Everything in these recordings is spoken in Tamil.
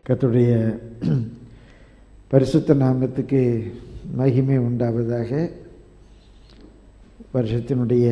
கர்த்தருடைய பரிசுத்த நாமத்துக்கு மகிமை உண்டாவதாக வருஷத்தினுடைய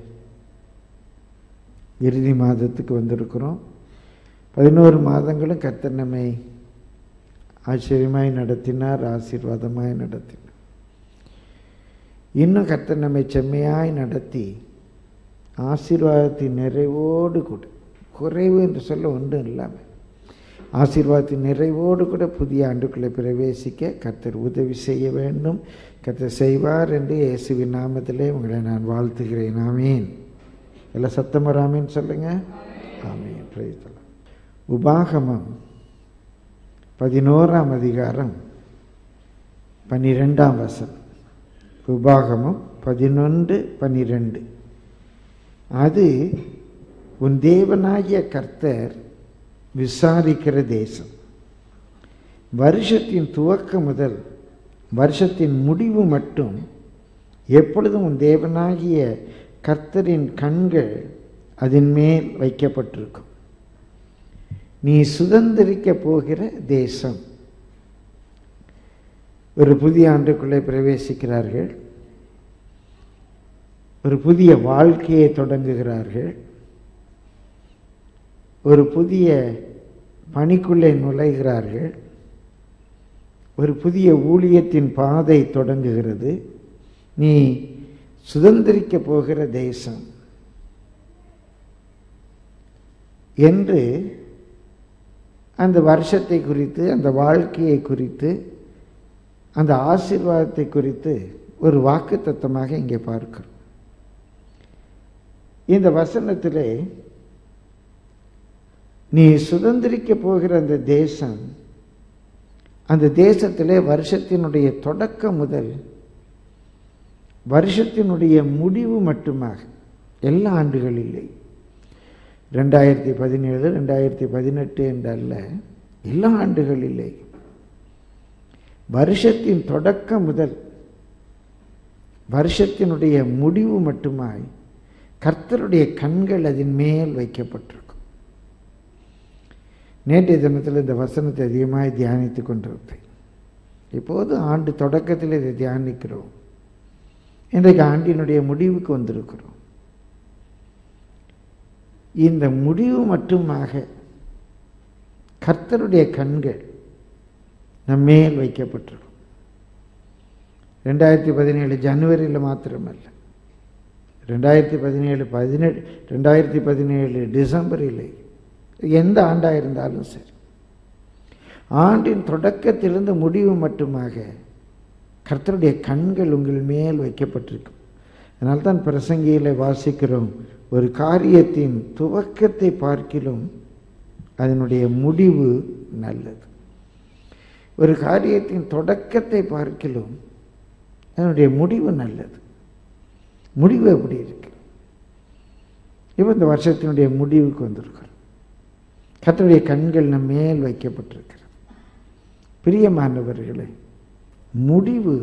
இறுதி மாதத்துக்கு வந்திருக்கிறோம் பதினோரு மாதங்களும் கர்த்தர் நம்மை ஆச்சரியமாய் நடத்தினார் ஆசீர்வாதமாய் நடத்தினார் இன்னும் கர்த்தர் நம்மை செம்மையாய் நடத்தி ஆசீர்வாதத்தின் நிறைவோடு கூட குறைவு என்று சொல்ல ஒன்றும் இல்லாமல் ஆசீர்வாதத்தின் நிறைவோடு கூட புதிய ஆண்டுக்குள்ளே பிரவேசிக்க கர்த்தர் உதவி செய்ய வேண்டும் கர்த்தர் செய்வார் என்று இயேசுவின் நாமத்திலே உங்களை நான் வாழ்த்துகிறேன் ஆமீன் எல்லாம் சத்தம் வராமேன்னு சொல்லுங்க ஆமீன் பிரைத்தலாம் உபாகமம் பதினோராம் அதிகாரம் பன்னிரெண்டாம் வசனம் உபாகமம் பதினொன்று பன்னிரெண்டு அது உன் தேவனாகிய கர்த்தர் விசாரிக்கிற தேசம் வருஷத்தின் துவக்கம் முதல் வருஷத்தின் முடிவு மட்டும் எப்பொழுதும் உன் தேவனாகிய கர்த்தரின் கண்கள் அதன் மேல் வைக்கப்பட்டிருக்கும் நீ சுதந்திரிக்க போகிற தேசம் ஒரு புதிய ஆண்டுக்குள்ளே பிரவேசிக்கிறார்கள் ஒரு புதிய வாழ்க்கையை தொடங்குகிறார்கள் ஒரு புதிய பணிக்குள்ளே நுழைகிறார்கள் ஒரு புதிய ஊழியத்தின் பாதை தொடங்குகிறது நீ சுதந்திரிக்க போகிற தேசம் என்று அந்த வருஷத்தை குறித்து அந்த வாழ்க்கையை குறித்து அந்த ஆசீர்வாதத்தை குறித்து ஒரு வாக்கு தத்துவமாக இங்கே பார்க்கிறோம் இந்த வசனத்திலே நீ சுதந்திரிக்க போகிற அந்த தேசம் அந்த தேசத்திலே வருஷத்தினுடைய தொடக்கம் முதல் வருஷத்தினுடைய முடிவு மட்டுமாக எல்லா ஆண்டுகளிலே ரெண்டாயிரத்தி பதினேழு ரெண்டாயிரத்தி பதினெட்டு என்றல்ல எல்லா ஆண்டுகளிலே வருஷத்தின் தொடக்கம் முதல் வருஷத்தினுடைய முடிவு மட்டுமாய் கர்த்தருடைய கண்கள் அதன் மேல் வைக்கப்பட்டிருக்கும் நேற்றைய தினத்தில் இந்த வசனத்தை அதிகமாக தியானித்து கொண்டிருப்பேன் இப்போது ஆண்டு தொடக்கத்தில் இதை தியானிக்கிறோம் இன்றைக்கு ஆண்டினுடைய முடிவுக்கு வந்திருக்கிறோம் இந்த முடிவு மட்டுமாக கர்த்தருடைய கண்கள் நம்மேல் வைக்கப்பட்டிருக்கும் ரெண்டாயிரத்தி பதினேழு ஜனவரியில் மாத்திரமல்ல ரெண்டாயிரத்தி பதினேழு பதினேழு ரெண்டாயிரத்தி பதினேழு டிசம்பரில் எந்த ஆண்டாக இருந்தாலும் சரி ஆண்டின் தொடக்கத்திலிருந்து முடிவு மட்டுமாக கர்த்தருடைய கண்கள் உங்கள் மேல் வைக்கப்பட்டிருக்கும் அதனால்தான் பிரசங்கியில் வாசிக்கிறோம் ஒரு காரியத்தின் துவக்கத்தை பார்க்கிலும் அதனுடைய முடிவு நல்லது ஒரு காரியத்தின் தொடக்கத்தை பார்க்கிலும் அதனுடைய முடிவு நல்லது முடிவு எப்படி இருக்கு இப்போ இந்த வருஷத்தினுடைய முடிவுக்கு வந்திருக்கிறோம் கத்தருடைய கண்கள் நம் மேல் வைக்கப்பட்டிருக்கிறது பிரியமானவர்களே முடிவு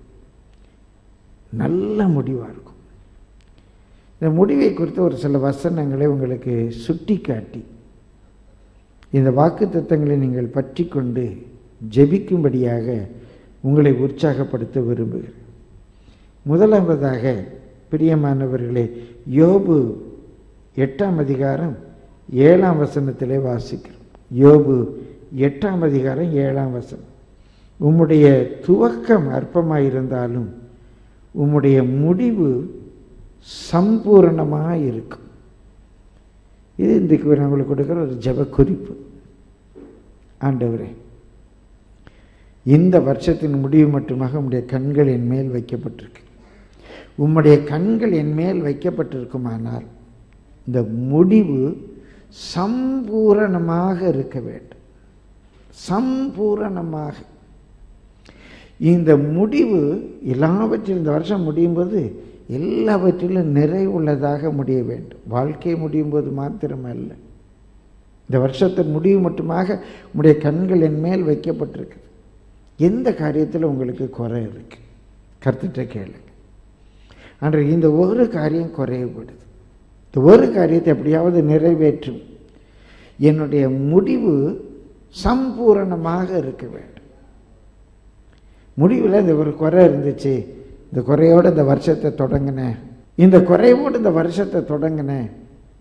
நல்ல முடிவாக இருக்கும் இந்த முடிவை குறித்து ஒரு சில வசனங்களை உங்களுக்கு சுட்டி காட்டி இந்த வாக்கு தத்தங்களை நீங்கள் பற்றி கொண்டு ஜெபிக்கும்படியாக உங்களை உற்சாகப்படுத்த விரும்புகிறேன் முதலாவதாக பிரியமானவர்களே யோபு எட்டாம் அதிகாரம் ஏழாம் வசனத்திலே வாசிக்கிறோம் யோபு எட்டாம் அதிகாரம் ஏழாம் வசனம் உம்முடைய துவக்கம் அற்பமாயிருந்தாலும் உம்முடைய முடிவு சம்பூரணமாக இருக்கும் இது இன்றைக்கு நான் உங்களுக்கு கொடுக்குற ஒரு ஜப குறிப்பு ஆண்டவரே இந்த வருஷத்தின் முடிவு மட்டுமாக உம்முடைய கண்கள் என் மேல் வைக்கப்பட்டிருக்கு உம்முடைய கண்கள் என் மேல் வைக்கப்பட்டிருக்குமானால் இந்த முடிவு சம்பூரணமாக இருக்க வேண்டும் சம்பூரணமாக இந்த முடிவு எல்லாவற்றிலும் இந்த வருஷம் முடியும் போது எல்லாவற்றிலும் நிறைவுள்ளதாக முடிய வேண்டும் வாழ்க்கை முடியும் போது மாத்திரமல்ல இந்த வருஷத்தின் முடிவு மட்டுமாக உங்களுடைய கண்கள் என் மேல் வைக்கப்பட்டிருக்குது எந்த காரியத்தில் உங்களுக்கு குறை இருக்கு கருத்துட்ட கேளுங்க அன்று இந்த ஒரு காரியம் குறையப்படுது இந்த ஒரு காரியத்தை எப்படியாவது நிறைவேற்றும் என்னுடைய முடிவு சம்பூரணமாக இருக்க வேண்டும் முடிவில் இந்த ஒரு குறை இருந்துச்சு இந்த குறையோடு இந்த வருஷத்தை தொடங்கினேன் இந்த குறையோடு இந்த வருஷத்தை தொடங்கினேன்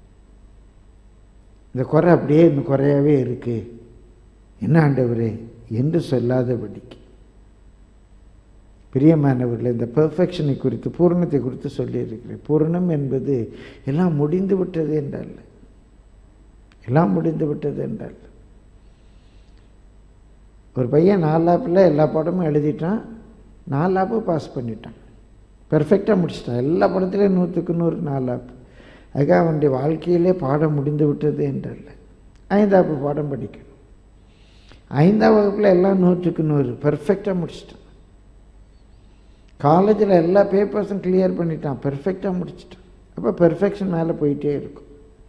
இந்த குறை அப்படியே இன்னும் குறையாவே இருக்கு என்ன ஆண்டவரே என்று சொல்லாதபடிக்கு பிரியமானவர்கள் இந்த பெர்ஃபெக்ஷனை குறித்து பூரணத்தை குறித்து சொல்லியிருக்கிறேன் பூரணம் என்பது எல்லாம் முடிந்து விட்டது என்றல்ல எல்லாம் முடிந்து விட்டது என்றல்ல ஒரு பையன் நாலாப்பில் எல்லா பாடமும் எழுதிட்டான் நாலாப்பு பாஸ் பண்ணிட்டான் பெர்ஃபெக்டாக முடிச்சிட்டான் எல்லா படத்துலேயும் நூற்றுக்கு நூறு நாலாப்பு அதுக்காக அவனுடைய வாழ்க்கையிலே பாடம் முடிந்து விட்டது என்றல்ல ஐந்தாப்பு பாடம் படிக்கணும் ஐந்தாம் வகுப்பில் எல்லாம் நூற்றுக்கு நூறு பெர்ஃபெக்டாக முடிச்சிட்டான் காலேஜில் எல்லா பேப்பர்ஸும் கிளியர் பண்ணிட்டான் பெர்ஃபெக்டாக முடிச்சிட்டான் அப்போ பெர்ஃபெக்ஷன் மேலே போயிட்டே இருக்கும்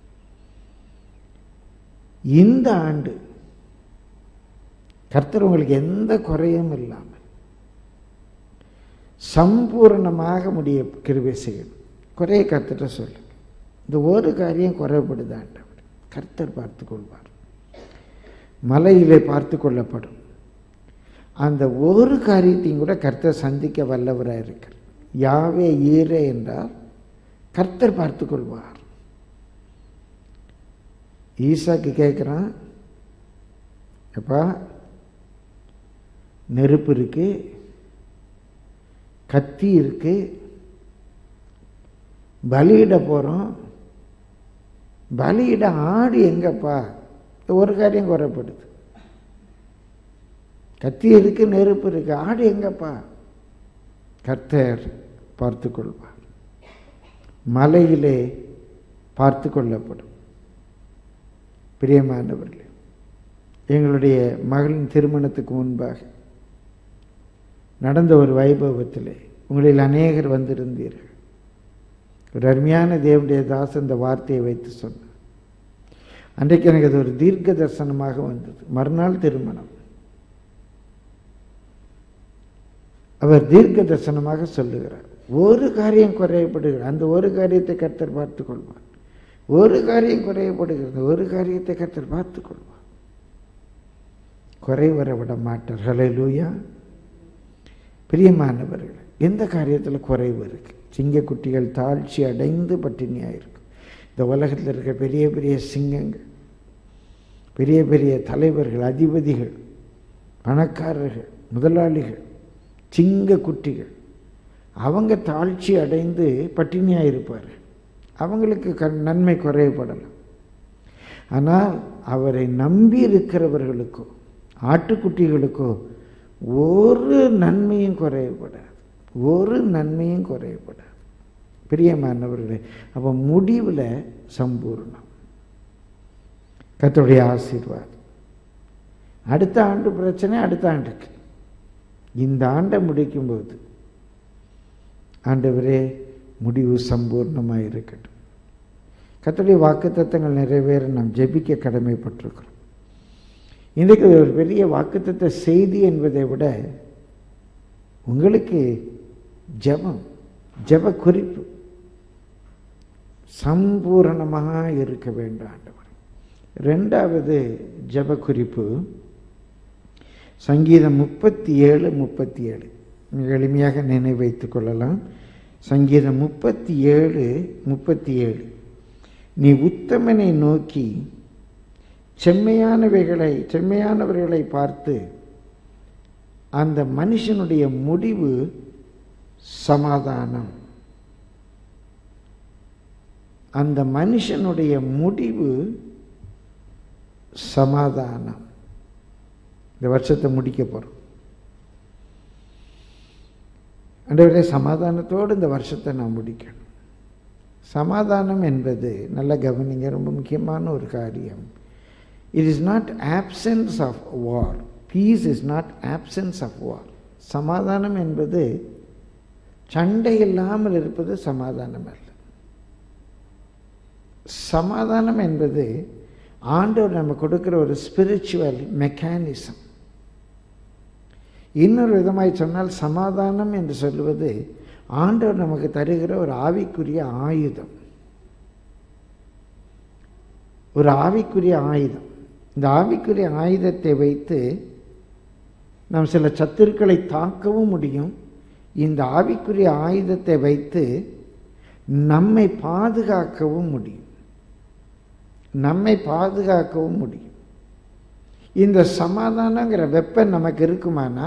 இந்த ஆண்டு கர்த்தர் உங்களுக்கு எந்த குறையும் இல்லாமல் சம்பூர்ணமாக முடிய கிருபை செய்யணும் குறைய கர்த்தர்கிட்ட சொல்லுங்க இந்த ஒரு காரியம் குறைபடுது ஆண்டவர் கர்த்தர் பார்த்து கொள்வார் மலையிலே பார்த்து கொள்ளப்படும் அந்த ஒரு காரியத்தையும் கூட கர்த்தர் சந்திக்க வல்லவராக இருக்கிறார் யாவே ஈரே என்றால் கர்த்தர் பார்த்து கொள்வார் ஈசாக்கு கேட்குறான் அப்பா நெருப்பு இருக்கு கத்தி இருக்கு பலியிட போகிறோம் பலியிட ஆடு எங்கப்பா ஒரு காரியம் குறைப்படுது கத்தி இருக்கு நெருப்பு இருக்கு ஆடு எங்கப்பா கர்த்தர் பார்த்து கொள்வார் மலையிலே பார்த்து கொள்ளப்படும் பிரியமானவர்களே எங்களுடைய மகளின் திருமணத்துக்கு முன்பாக நடந்த ஒரு வைபவத்திலே உங்களில் அநேகர் வந்திருந்தீர்கள் ஒரு அருமையான தேவனுடைய தாஸ் இந்த வார்த்தையை வைத்து சொன்னார் அன்றைக்கு எனக்கு அது ஒரு தீர்க்க தரிசனமாக வந்தது மறுநாள் திருமணம் அவர் தீர்க்க தரிசனமாக சொல்லுகிறார் ஒரு காரியம் குறையப்படுகிறார் அந்த ஒரு காரியத்தை கர்த்தர் பார்த்து கொள்வார் ஒரு காரியம் குறையப்படுகிறது ஒரு காரியத்தை கர்த்தர் பார்த்து கொள்வார் குறை வர விட மாட்டார் ஹலே லூயா பிரியமானவர்கள் எந்த காரியத்தில் குறைவு இருக்கு சிங்கக்குட்டிகள் தாழ்ச்சி அடைந்து பட்டினியாக இருக்கும் இந்த உலகத்தில் இருக்க பெரிய பெரிய சிங்கங்கள் பெரிய பெரிய தலைவர்கள் அதிபதிகள் பணக்காரர்கள் முதலாளிகள் சிங்க குட்டிகள் அவங்க தாழ்ச்சி அடைந்து பட்டினியாக இருப்பார் அவங்களுக்கு க நன்மை குறையப்படலாம் ஆனால் அவரை நம்பி இருக்கிறவர்களுக்கோ ஆட்டுக்குட்டிகளுக்கோ ஒரு நன்மையும் குறையப்படாது ஒரு நன்மையும் குறையப்படாது பிரியமானவர்களே அப்போ முடிவில் சம்பூர்ணம் கத்தோடைய ஆசீர்வாதம் அடுத்த ஆண்டு பிரச்சனை அடுத்த ஆண்டுக்கு இந்த ஆண்டை முடிக்கும்போது ஆண்டவரே முடிவு சம்பூர்ணமாக இருக்கட்டும் கத்தோடைய வாக்கு தத்தங்கள் நிறைவேற நாம் ஜெபிக்க கடமைப்பட்டிருக்கிறோம் இன்றைக்கு ஒரு பெரிய வாக்குத்தத்த செய்தி என்பதை விட உங்களுக்கு ஜபம் ஜப குறிப்பு சம்பூரணமாக இருக்க வேண்டும் ஆண்டவர் ரெண்டாவது ஜப குறிப்பு சங்கீதம் முப்பத்தி ஏழு முப்பத்தி ஏழு மிக எளிமையாக நினைவைத்துக் கொள்ளலாம் சங்கீதம் முப்பத்தி ஏழு முப்பத்தி ஏழு நீ உத்தமனை நோக்கி செம்மையானவைகளை செம்மையானவர்களை பார்த்து அந்த மனுஷனுடைய முடிவு சமாதானம் அந்த மனுஷனுடைய முடிவு சமாதானம் இந்த வருஷத்தை முடிக்க போகிறோம் அண்டவரே சமாதானத்தோடு இந்த வருஷத்தை நான் முடிக்கணும் சமாதானம் என்பது நல்ல கவனிங்க ரொம்ப முக்கியமான ஒரு காரியம் it is not absence of war peace is not absence of war சமாதானம் என்பது சண்டை இல்லாமல் இருப்பது சமாதானம் அல்ல சமாதானம் என்பது ஆண்டவர் நம்ம கொடுக்குற ஒரு ஸ்பிரிச்சுவல் மெக்கானிசம் இன்னொரு விதமாய் சொன்னால் சமாதானம் என்று சொல்லுவது ஆண்டவர் நமக்கு தருகிற ஒரு ஆவிக்குரிய ஆயுதம் ஒரு ஆவிக்குரிய ஆயுதம் இந்த ஆவிக்குரிய ஆயுதத்தை வைத்து நாம் சில சத்துருக்களை தாக்கவும் முடியும் இந்த ஆவிக்குரிய ஆயுதத்தை வைத்து நம்மை பாதுகாக்கவும் முடியும் நம்மை பாதுகாக்கவும் முடியும் இந்த சமாதானங்கிற வெப்பன் நமக்கு இருக்குமானா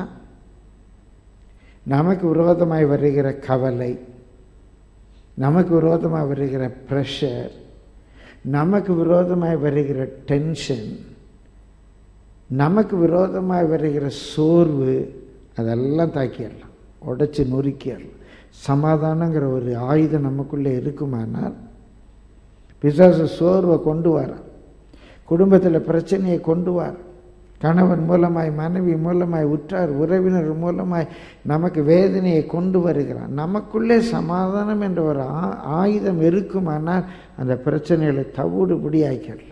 நமக்கு விரோதமாய் வருகிற கவலை நமக்கு விரோதமாக வருகிற ப்ரெஷர் நமக்கு விரோதமாய் வருகிற டென்ஷன் நமக்கு விரோதமாய் வருகிற சோர்வு அதெல்லாம் தாக்கிடலாம் உடைச்சி நொறுக்கிடலாம் சமாதானங்கிற ஒரு ஆயுதம் நமக்குள்ளே இருக்குமானால் பிசாசு சோர்வை கொண்டு வரான் குடும்பத்தில் பிரச்சனையை கொண்டு வர கணவன் மூலமாய் மனைவி மூலமாய் உற்றார் உறவினர் மூலமாய் நமக்கு வேதனையை கொண்டு வருகிறான் நமக்குள்ளே சமாதானம் என்ற ஒரு ஆ- ஆயுதம் இருக்குமானால் அந்த பிரச்சனைகளை தவிடுபடி ஆக்கிடலாம்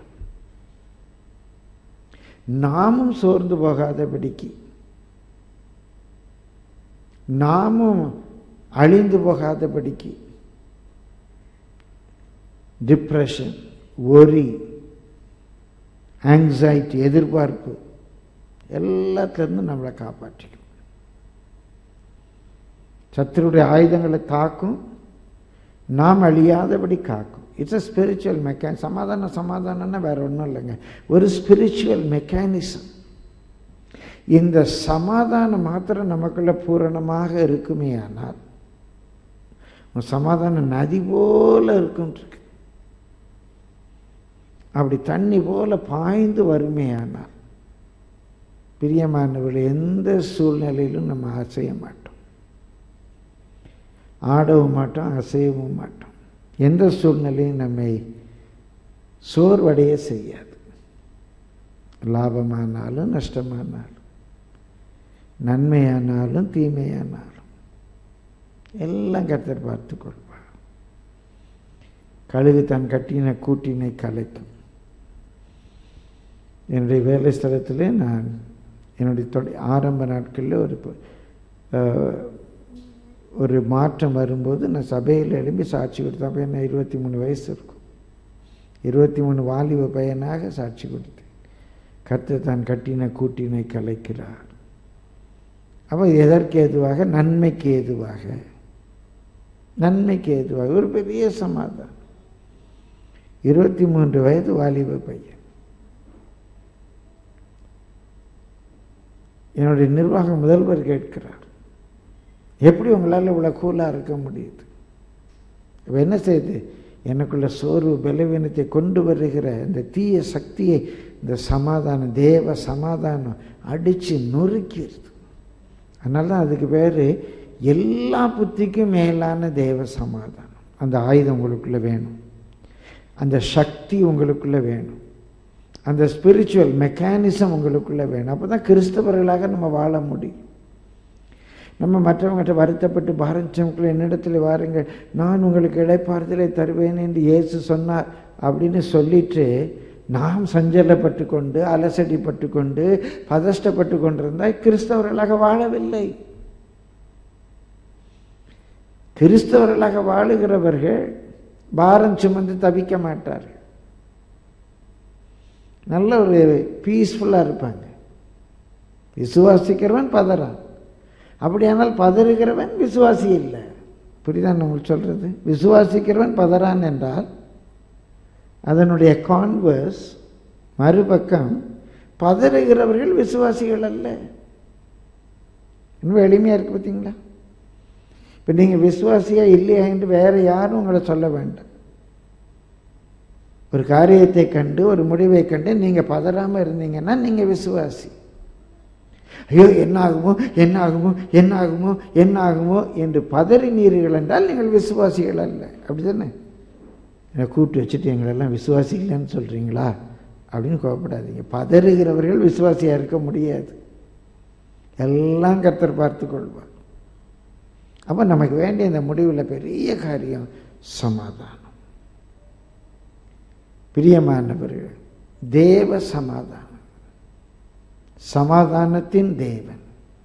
நாமும் சோர்ந்து போகாதபடிக்கு நாமும் அழிந்து போகாதபடிக்கு டிப்ரெஷன் ஒரி ஆங்ஸைட்டி எதிர்பார்ப்பு எல்லாத்துலேருந்து நம்மளை காப்பாற்றிக்கும் சத்துருடைய ஆயுதங்களை தாக்கும் நாம் அழியாதபடி காக்கும் இட்ஸ் அ ஸ்பிரிச்சுவல் மெக்கான் சமாதானம் சமாதானம்னா வேற ஒன்றும் இல்லைங்க ஒரு ஸ்பிரிச்சுவல் மெக்கானிசம் இந்த சமாதானம் மாத்திரம் நமக்குள்ள பூரணமாக இருக்குமே ஆனால் சமாதானம் நதி போல இருக்கும் இருக்கு அப்படி தண்ணி போல பாய்ந்து வருமே ஆனால் பிரியமானவர்கள் எந்த சூழ்நிலையிலும் நம்ம அசைய மாட்டோம் ஆடவும் மாட்டோம் அசையவும் மாட்டோம் எந்த சூழ்நிலையும் நம்மை சோர்வடைய செய்யாது லாபமானாலும் நஷ்டமானாலும் நன்மையானாலும் தீமையானாலும் எல்லாம் கர்த்தர் பார்த்து கொள்வார் கழுகு தன் கட்டின கூட்டினை கலைக்கும் என்னுடைய வேலை ஸ்தலத்திலே நான் என்னுடைய தொட ஆரம்ப நாட்களில் ஒரு ப- அஹ், ஒரு மாற்றம் வரும்போது நான் சபையில் எழும்பி சாட்சி கொடுத்தேன் அப்போ என்ன இருபத்தி மூணு வயசு இருக்கும் இருபத்தி மூணு வாலிப பையனாக சாட்சி கொடுத்தேன் கர்த்தர் தான் கட்டின கூட்டினை கலைக்கிறார் அப்போ எதற்கு ஏதுவாக நன்மைக்கு ஏதுவாக நன்மைக்கு ஏதுவாக ஒரு பெரிய சமாதானம் இருபத்தி மூன்று வயது வாலிப பையன் என்னுடைய நிர்வாக முதல்வர் கேட்கிறார் எப்படி உங்களால் இவ்வளோ கூலாக இருக்க முடியுது இப்போ என்ன செய்யுது எனக்குள்ள சோர்வு பலவீனத்தை கொண்டு வருகிற இந்த தீய சக்தியை இந்த சமாதானம் தேவ சமாதானம் அடித்து நொறுக்கிடுது அதனால தான் அதுக்கு பேர் எல்லா புத்திக்கும் மேலான தேவ சமாதானம் அந்த ஆயுதம் உங்களுக்குள்ளே வேணும் அந்த சக்தி உங்களுக்குள்ளே வேணும் அந்த ஸ்பிரிச்சுவல் மெக்கானிசம் உங்களுக்குள்ளே வேணும் அப்போ தான் கிறிஸ்தவர்களாக நம்ம வாழ முடியும் நம்ம மற்றவங்ககிட்ட வருத்தப்பட்டு பாரஞ்சவங்களை என்னிடத்தில் வாருங்கள் நான் உங்களுக்கு இழைப்பாறுதலை தருவேன் என்று இயேசு சொன்னார் அப்படின்னு சொல்லிட்டு நாம் சஞ்சலப்பட்டு கொண்டு அலசடிப்பட்டு கொண்டு பதஷ்டப்பட்டு கொண்டிருந்தால் கிறிஸ்தவர்களாக வாழவில்லை கிறிஸ்தவர்களாக வாழுகிறவர்கள் பாரம் சுமந்து தவிக்க மாட்டார்கள் நல்ல ஒரு பீஸ்ஃபுல்லாக இருப்பாங்க விசுவாசிக்கிறவன் பதறான் அப்படியானால் பதறுகிறவன் விசுவாசி இல்லை புரியுதா நான் உங்களுக்கு சொல்கிறது விசுவாசிக்கிறவன் பதறான் என்றால் அதனுடைய கான்வர்ஸ் மறுபக்கம் பதறுகிறவர்கள் விசுவாசிகள் அல்ல இன்னும் எளிமையாக இருக்கு பார்த்தீங்களா இப்போ நீங்கள் விசுவாசியா இல்லையா என்று வேறு யாரும் உங்களை சொல்ல வேண்டாம் ஒரு காரியத்தை கண்டு ஒரு முடிவை கண்டு நீங்கள் பதறாமல் இருந்தீங்கன்னா நீங்கள் விசுவாசி ஐயோ என்ன ஆகுமோ என்ன ஆகுமோ என்ன ஆகுமோ என்ன ஆகுமோ என்று பதறினீர்கள் என்றால் நீங்கள் விசுவாசிகள் அல்ல அப்படி தானே என்னை கூப்பிட்டு வச்சுட்டு எங்களெல்லாம் விசுவாசி இல்லைன்னு சொல்கிறீங்களா அப்படின்னு கோவப்படாதீங்க பதறுகிறவர்கள் விசுவாசியாக இருக்க முடியாது எல்லாம் கர்த்தர் பார்த்து கொள்வார் அப்போ நமக்கு வேண்டிய இந்த முடிவில் பெரிய காரியம் சமாதானம் பிரியமானவர்கள் தேவ சமாதானம் சமாதானத்தின் தேவன்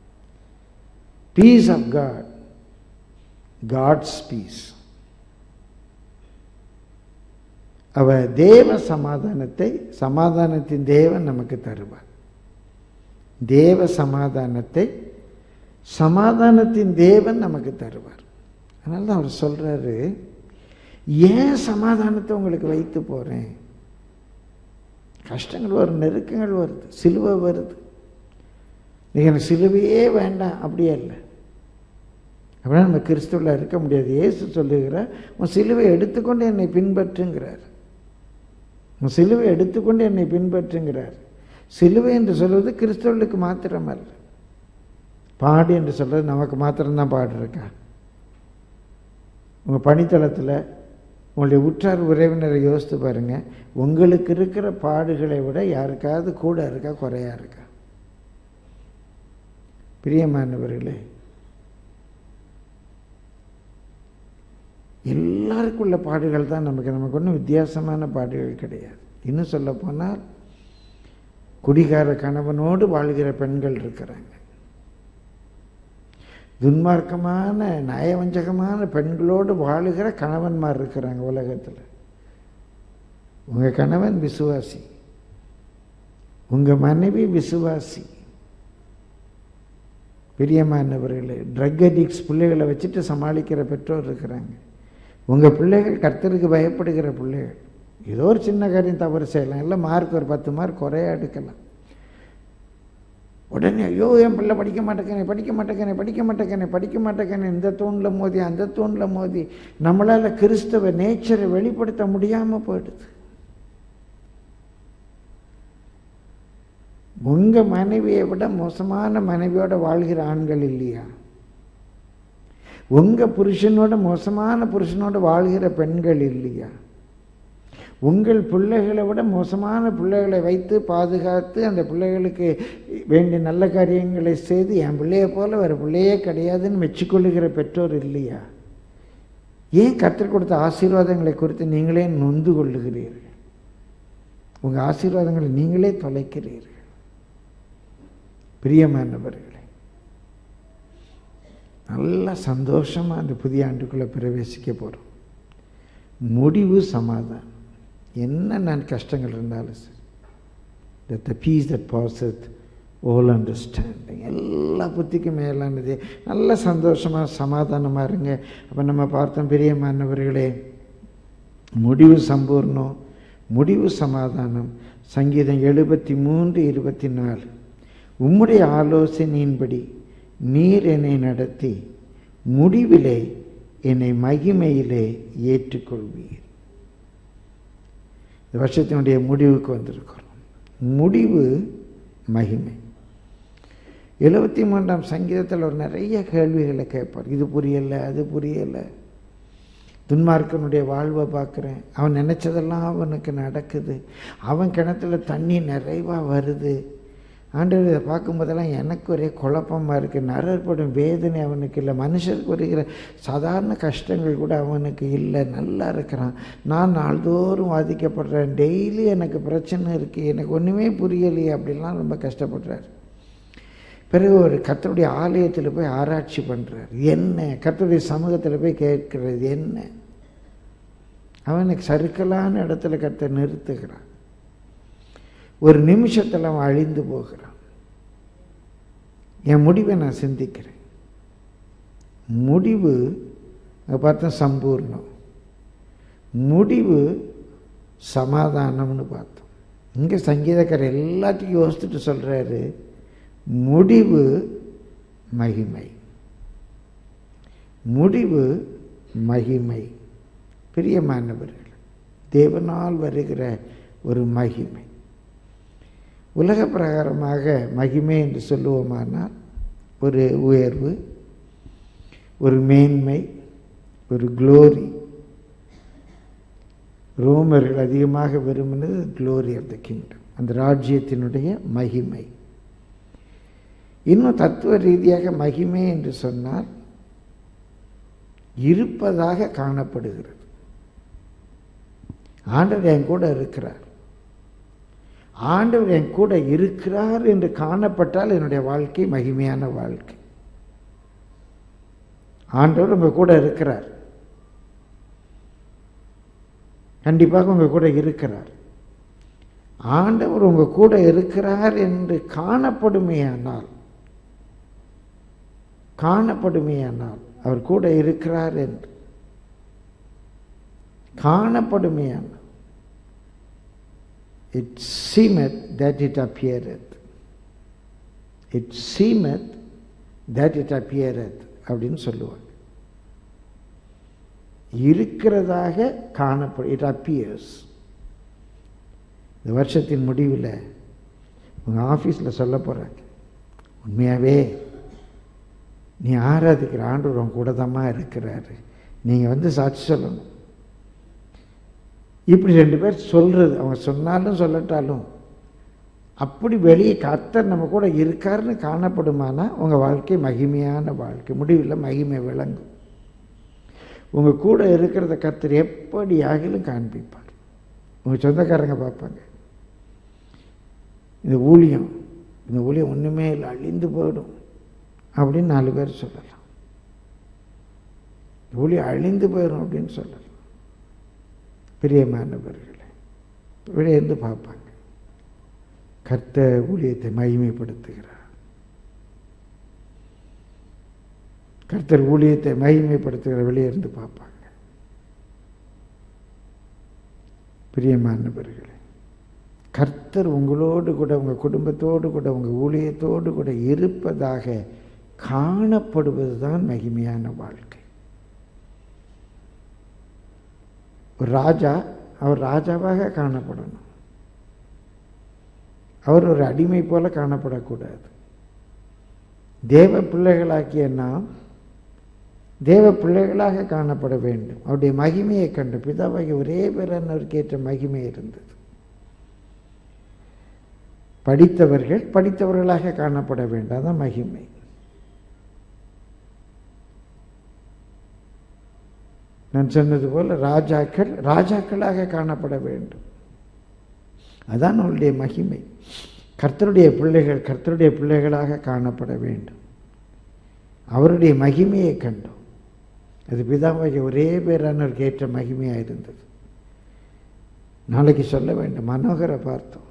peace of God God's peace அவர் தேவ சமாதானத்தை சமாதானத்தின் தேவன் நமக்கு தருவார் தேவ சமாதானத்தை சமாதானத்தின் தேவன் நமக்கு தருவார் அதனால தான் அவர் சொல்றாரு ஏன் சமாதானத்தை உங்களுக்கு வைத்து போறேன் கஷ்டங்கள் வரும் நெருக்கங்கள் வருது சிலுவை வருது நீங்க எனக்கு சிலுவையே வேண்டாம் அப்படியே இல்லை அப்படின்னா நம்ம கிறிஸ்துவில் இருக்க முடியாது இயேசு சொல்லுகிறார் உன் சிலுவை எடுத்துக்கொண்டு என்னை பின்பற்றுங்கிறார் உன் சிலுவை எடுத்துக்கொண்டு என்னை பின்பற்றுங்கிறார் சிலுவை என்று சொல்வது கிறிஸ்தவர்களுக்கு மாத்திரமல்ல பாடு என்று சொல்றது நமக்கு மாத்திரம்தான் பாடு இருக்கா உங்கள் பணித்தளத்தில் உங்களுடைய உற்றார் உறவினரை யோசித்து பாருங்க உங்களுக்கு இருக்கிற பாடுகளை விட யாருக்காவது கூட இருக்கா குறையா இருக்கா பிரியமானவர்களே எல்லாருக்குள்ள பாடுகள் தான் நமக்கு நமக்கு ஒன்றும் வித்தியாசமான பாடுகள் கிடையாது இன்னும் சொல்ல போனால் குடிகார கணவனோடு வாழ்கிற பெண்கள் இருக்கிறாங்க துன்மார்க்கமான நயவஞ்சகமான பெண்களோடு வாழுகிற கணவன்மார் இருக்கிறாங்க உலகத்தில் உங்கள் கணவன் விசுவாசி உங்கள் மனைவி விசுவாசி பிரியமானவர்களே ட்ரக் அடிக்ட்ஸ் பிள்ளைகளை வச்சுட்டு சமாளிக்கிற பெற்றோர் இருக்கிறாங்க உங்கள் பிள்ளைகள் கர்த்தருக்கு பயப்படுகிற பிள்ளைகள் ஏதோ ஒரு சின்ன காரியம் தவறு செய்யலாம் இல்லை மார்க் ஒரு பத்து மார்க் குறைய எடுக்கலாம் உடனே ஐயோ என் பிள்ளை படிக்க மாட்டேங்கனே படிக்க மாட்டேங்கனே படிக்க மாட்டேங்கனே படிக்க மாட்டேங்கனே இந்த தூணில் மோதி அந்த தூணில் மோதி நம்மளால் கிறிஸ்தவ நேச்சரை வெளிப்படுத்த முடியாமல் போயிடுது உங்க மனைவியை விட மோசமான மனைவியோட வாழ்கிற ஆண்கள் இல்லையா உங்க புருஷனோட மோசமான புருஷனோட வாழ்கிற பெண்கள் இல்லையா உங்கள் பிள்ளைகளை விட மோசமான பிள்ளைகளை வைத்து பாதுகாத்து அந்த பிள்ளைகளுக்கு வேண்டிய நல்ல காரியங்களை செய்து என் பிள்ளைய போல வேறு பிள்ளையே கிடையாதுன்னு மெச்சிக்கொள்ளுகிற பெற்றோர் இல்லையா ஏன் கற்றுக் கொடுத்த ஆசீர்வாதங்களை குறித்து நீங்களே நொந்து கொள்ளுகிறீர்கள் உங்கள் ஆசீர்வாதங்களை நீங்களே தொலைக்கிறீர்கள் பிரியமானவர்களே நல்ல சந்தோஷமாக அந்த புதிய ஆண்டுக்குள்ளே பிரவேசிக்க போகிறோம் முடிவு சமாதானம் என்ன நான் கஷ்டங்கள் இருந்தாலும் சரி that the peace that passeth all understanding எல்லா புத்திக்கும் மேலானது நல்ல சந்தோஷமாக சமாதானமாக இருங்க அப்போ நம்ம பார்த்தோம் பிரியமானவர்களே முடிவு சம்பூர்ணம் முடிவு சமாதானம் சங்கீதம் எழுபத்தி மூன்று இருபத்தி நாலு உம்முடைய ஆலோசனையின்படி நீர் என்னை நடத்தி முடிவிலே என்னை மகிமையிலே ஏற்றுக்கொள்வீர் இந்த வருஷத்தினுடைய முடிவுக்கு வந்திருக்கிறோம் முடிவு மகிமை எழுபத்தி மூன்றாம் சங்கீதத்தில் ஒரு நிறைய கேள்விகளை கேட்பார் இது புரியலை அது புரியலை துன்மார்க்கனுடைய வாழ்வை பார்க்குறேன் அவன் நினச்சதெல்லாம் அவனுக்கு நடக்குது அவன் கிணத்துல தண்ணி நிறைவாக வருது ஆண்டவர் இதை பார்க்கும்போதெல்லாம் எனக்கு ஒரே குழப்பமாக இருக்குது நரற்படும் வேதனை அவனுக்கு இல்லை மனுஷருக்கு வருகிற சாதாரண கஷ்டங்கள் கூட அவனுக்கு இல்லை நல்லா இருக்கிறான் நான் நாள்தோறும் பாதிக்கப்படுறேன் டெய்லி எனக்கு பிரச்சனை இருக்குது எனக்கு ஒன்றுமே புரியலையே அப்படிலாம் ரொம்ப கஷ்டப்படுறார் பிறகு ஒரு கத்தருடைய ஆலயத்தில் போய் ஆராய்ச்சி பண்ணுறார் என்ன கத்தருடைய சமூகத்தில் போய் கேட்கிறது என்ன அவனுக்கு சறுக்கலான இடத்துல கத்தை நிறுத்துகிறான் ஒரு நிமிஷத்தில் அவன் அழிந்து போகிறான் என் முடிவை நான் சிந்திக்கிறேன் முடிவு பார்த்தா சம்பூர்ணம் முடிவு சமாதானம்னு பார்த்தோம் இங்கே சங்கீதக்காரர் எல்லாத்தையும் யோசிச்சுட்டு சொல்கிறாரு முடிவு மகிமை முடிவு மகிமை பிரியமானவர்கள் தேவனால் வருகிற ஒரு மகிமை உலக பிரகாரமாக மகிமை என்று சொல்லுவோமானால் ஒரு உயர்வு ஒரு மேன்மை ஒரு குளோரி ரோமர்கள் அதிகமாக விரும்பினது க்ளோரி ஆஃப் த கிங்டம் அந்த ராஜ்யத்தினுடைய மகிமை இன்னும் தத்துவ ரீதியாக மகிமை என்று சொன்னால் இருப்பதாக காணப்படுகிறது ஆண்டவர் என் கூட இருக்கிறார் ஆண்டவர் என் கூட இருக்கிறார் என்று காணப்பட்டால் என்னுடைய வாழ்க்கை மகிமையான வாழ்க்கை ஆண்டவர் உங்க கூட இருக்கிறார் கண்டிப்பாக உங்கள் கூட இருக்கிறார் ஆண்டவர் உங்கள் கூட இருக்கிறார் என்று காணப்படுமையானால் காணப்படுமையானால் அவர் கூட இருக்கிறார் என்று காணப்படுமையானால் it seemeth that it appeareth it seemeth that it appeareth அப்படின்னு சொல்லுவாங்க இருக்கிறதாக காணப்படும் இட் அப்பியர்ஸ் இந்த வருஷத்தின் முடிவில் உங்கள் ஆஃபீஸில் சொல்ல போகிறாங்க உண்மையாகவே நீ ஆராதிக்கிற ஆண்டவர் உன் கூட தாம்மா இருக்கிறாரு நீங்கள் வந்து சாட்சி சொல்லணும் இப்படி ரெண்டு பேர் சொல்கிறது அவங்க சொன்னாலும் சொல்லட்டாலும் அப்படி வெளியே கர்த்தர் நம்ம கூட இருக்காருன்னு காணப்படுமானா உங்கள் வாழ்க்கை மகிமையான வாழ்க்கை முடிவில் மகிமை விளங்கும் உங்கள் கூட இருக்கிறத கர்த்தர் எப்படி ஆகிலும் காண்பிப்பார் உங்கள் சொந்தக்காரங்க பார்ப்பாங்க இந்த ஊழியம் இந்த ஊழியம் ஒன்றுமே இல்லை அழிந்து போயிடும் அப்படின்னு நாலு பேர் சொல்லலாம் ஊழியம் அழிந்து போயிடும் அப்படின்னு சொல்லலாம் பிரியமானவர்களே விடையிருந்து பார்ப்பாங்க கர்த்த ஊழியத்தை மகிமைப்படுத்துகிறார் கர்த்தர் ஊழியத்தை மகிமைப்படுத்துகிற வெளியே இருந்து பார்ப்பாங்க பிரியமானவர்களே கர்த்தர் உங்களோடு கூட உங்கள் குடும்பத்தோடு கூட உங்கள் ஊழியத்தோடு கூட இருப்பதாக காணப்படுவது தான் மகிமையான வாழ்க்கை ஒரு ராஜா அவர் ராஜாவாக காணப்படணும் அவர் ஒரு அடிமை போல காணப்படக்கூடாது தேவ பிள்ளைகளாக்கிய நாம் தேவ பிள்ளைகளாக காணப்பட வேண்டும் அவருடைய மகிமையை கண்டு பிதாவாகிய ஒரே பேரன்னவருக்கு ஏற்ற மகிமை இருந்தது படித்தவர்கள் படித்தவர்களாக காணப்பட வேண்டும் அதான் மகிமை நான் சொன்னது போல ராஜாக்கள் ராஜாக்களாக காணப்பட வேண்டும் அதான் அவருடைய மகிமை கர்த்தருடைய பிள்ளைகள் கர்த்தருடைய பிள்ளைகளாக காணப்பட வேண்டும் அவருடைய மகிமையை கண்டோம் அது பிதாவாகிய ஒரே பேரானவருக்கு ஏற்ற மகிமையாக இருந்தது நாளைக்கு சொல்ல வேண்டும் மனோகரை பார்த்தோம்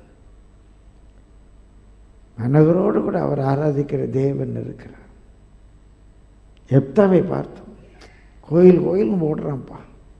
மனோகரோடு கூட அவர் ஆராதிக்கிற தேவன் இருக்கிறார் எப்தாவை பார்த்தோம் கோயில் கோயிலும் ஓடுறான்ப்பா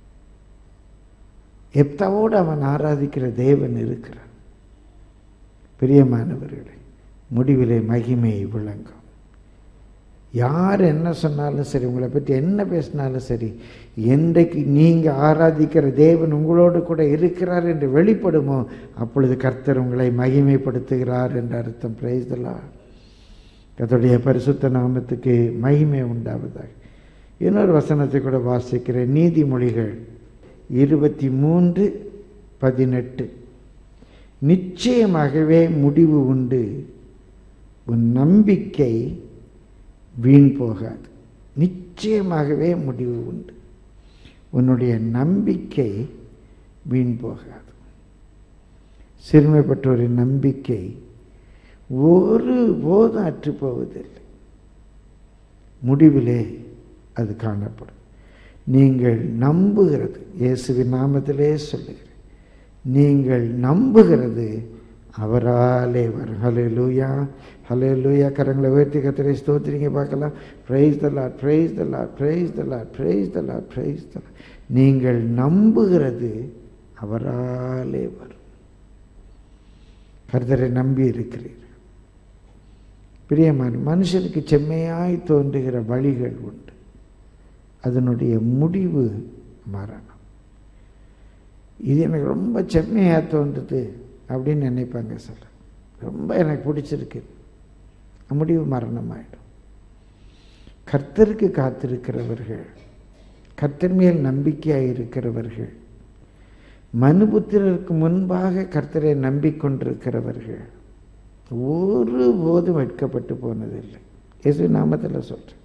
எப்தாவோடு அவன் ஆராதிக்கிற தேவன் இருக்கிறான் பிரியமானவர்களே முடிவிலே மகிமை விளங்கும் யார் என்ன சொன்னாலும் சரி உங்களை பற்றி என்ன பேசினாலும் சரி என்றைக்கு நீங்கள் ஆராதிக்கிற தேவன் உங்களோடு கூட இருக்கிறார் என்று வெளிப்படுமோ அப்பொழுது கர்த்தர் உங்களை மகிமைப்படுத்துகிறார் என்ற அர்த்தம் பிரைஸ்தலா கர்த்தருடைய பரிசுத்த நாமத்துக்கு மகிமை உண்டாவதாக இன்னொரு வசனத்தை கூட வாசிக்கிறேன் நீதிமொழிகள் இருபத்தி மூன்று பதினெட்டு நிச்சயமாகவே முடிவு உண்டு உன் நம்பிக்கை வீண் போகாது நிச்சயமாகவே முடிவு உண்டு உன்னுடைய நம்பிக்கை வீண் போகாது சிறுமைப்பட்டோரின் நம்பிக்கை ஒரு போதும் அற்று போவதில்லை முடிவிலே அது காணப்படும் நீங்கள் நம்புகிறது இயேசுவின் நாமத்திலே சொல்லுகிறேன் நீங்கள் நம்புகிறது அவராலே வரும் ஹலே லூயா ஹலே லூயா கரங்களை உயர்த்தி கத்திரை ஸ்தோத்திரிங்க பார்க்கலாம் praise the lord praise the lord praise the lord praise the lord praise the lord நீங்கள் நம்புகிறது அவராலே வரும் கர்த்தரை நம்பி இருக்கிறீர்கள் பிரியமான மனுஷனுக்கு செம்மையாய் தோன்றுகிற வழிகள் உண்டு அதனுடைய முடிவு மரணம் இது எனக்கு ரொம்ப செம்மையாக தோன்றுது அப்படின்னு நினைப்பாங்க சில ரொம்ப எனக்கு பிடிச்சிருக்கு முடிவு மரணமாயிடும் கர்த்தருக்கு காத்திருக்கிறவர்கள் கர்த்தர் மேல் நம்பிக்கையாக இருக்கிறவர்கள் மனுபுத்திரருக்கு முன்பாக கர்த்தரை நம்பிக்கொண்டிருக்கிறவர்கள் ஒரு போதும் வெட்கப்பட்டு போனதில்லை இயேசு நாமத்தில் சொல்கிறேன்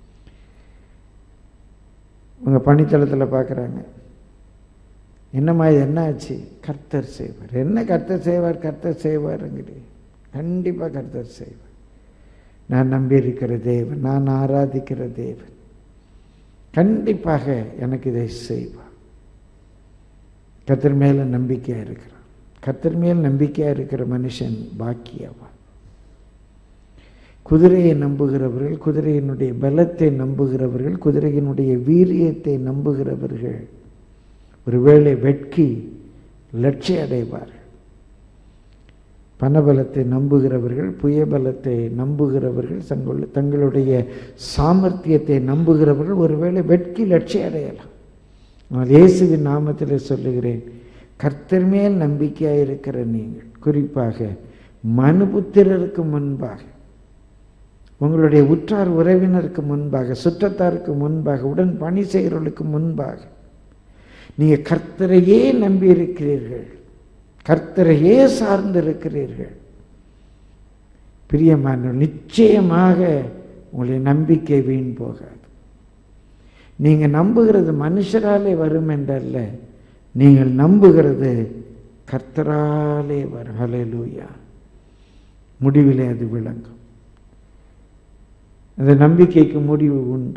உங்கள் பணித்தளத்தில் பார்க்குறாங்க என்னம்மா இது என்ன ஆச்சு கர்த்தர் செய்வார் என்ன கர்த்தர் செய்வார் கர்த்தர் செய்வாருங்கிறீ கண்டிப்பாக கர்த்தர் செய்வார் நான் நம்பியிருக்கிற தேவன் நான் ஆராதிக்கிற தேவன் கண்டிப்பாக எனக்கு இதை செய்வார் கத்தர் மேலே நம்பிக்கையாக இருக்கிறான் கத்தர் மேல் நம்பிக்கையாக இருக்கிற மனுஷன் பாக்கியவான் குதிரையை நம்புகிறவர்கள் குதிரையினுடைய பலத்தை நம்புகிறவர்கள் குதிரையினுடைய வீரியத்தை நம்புகிறவர்கள் ஒருவேளை வெட்கி லட்சிய அடைவார்கள் பணபலத்தை நம்புகிறவர்கள் புயபலத்தை நம்புகிறவர்கள் தங்கள் தங்களுடைய சாமர்த்தியத்தை நம்புகிறவர்கள் ஒருவேளை வெட்கி லட்சிய அடையலாம் ஆனால் இயேசுவின் நாமத்தில் சொல்லுகிறேன் கர்த்தர் மேல் நம்பிக்கையாக இருக்கிற நீங்கள் குறிப்பாக மனுபுத்திரருக்கு முன்பாக உங்களுடைய உற்றார் உறவினருக்கு முன்பாக சுற்றத்தாருக்கு முன்பாக உடன் பணி செய்கிறவர்களுக்கு முன்பாக நீங்கள் கர்த்தரையே நம்பி இருக்கிறீர்கள் கர்த்தரையே சார்ந்திருக்கிறீர்கள் பிரியமான நிச்சயமாக உங்களுடைய நம்பிக்கை வீண் போகாது நீங்கள் நம்புகிறது மனுஷராலே வரும் என்றல்ல நீங்கள் நம்புகிறது கர்த்தராலே வரும் ஹalleluya முடிவிலே அது விளங்கும் அந்த நம்பிக்கைக்கு முடிவு உண்டு